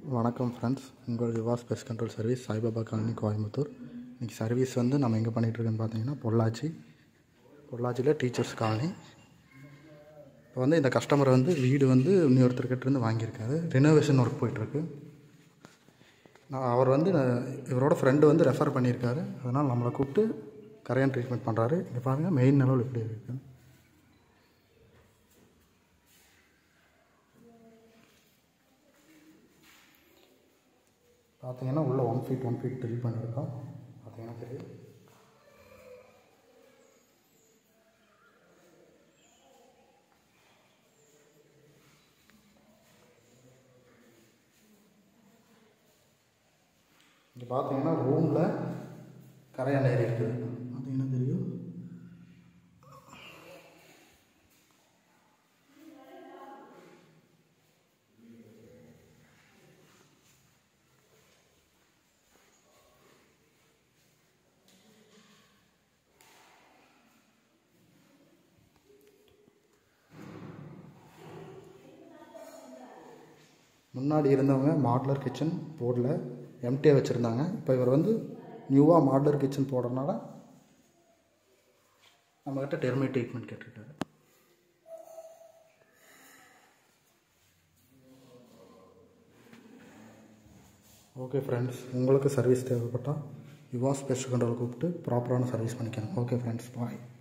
வணக்கம் ஃப்ரெண்ட்ஸ் உங்கள் விவாஸ் pest control service Saibaba colony Coimbatore இன்றைக்கி சர்வீஸ் வந்து நம்ம எங்கே பண்ணிகிட்ருக்கோன்னு பார்த்தீங்கன்னா பொள்ளாச்சி பொள்ளாச்சியில் டீச்சர்ஸ் காலனி இப்போ வந்து இந்த கஸ்டமர் வந்து வீடு வந்து இன்னொருத்தர்கிட்ட இருந்து வாங்கியிருக்காரு ரினோவேஷன் ஒர்க் போயிட்டுருக்கு நான் அவர் வந்து நான் இவரோட ஃப்ரெண்டு வந்து ரெஃபர் பண்ணியிருக்காரு அதனால் நம்மளை கூப்பிட்டு கரையான் ட்ரீட்மெண்ட் பண்ணுறாரு இங்கே பாருங்கள் மெயின் நிலவில் எப்படி இருக்குது பார்த்தீங்கன்னா உள்ளே one feet one feet drill பண்ணியிருக்கோம் பார்த்தீங்கன்னா தெரியும் இங்கே பார்த்தீங்கன்னா ரூமில் கரையான் ஏறி இருக்குது பார்த்தீங்கன்னா தெரியும் முன்னாடி இருந்தவங்க மாடலர் கிச்சன் போடல எம்டியாக வச்சுருந்தாங்க இப்போ இவர் வந்து நியூவாக மாடலர் கிச்சன் போடுறதுனால நம்மக்கிட்ட டெர்மை ட்ரீட்மெண்ட் கேட்டுருக்காரு ஓகே ஃப்ரெண்ட்ஸ் உங்களுக்கு சர்வீஸ் தேவைப்பட்டால் யுவா ஸ்பெஷல் கண்ட்ரோல் கூப்பிட்டு ப்ராப்பரான சர்வீஸ் பண்ணிக்கணும் ஓகே ஃப்ரெண்ட்ஸ் பாய்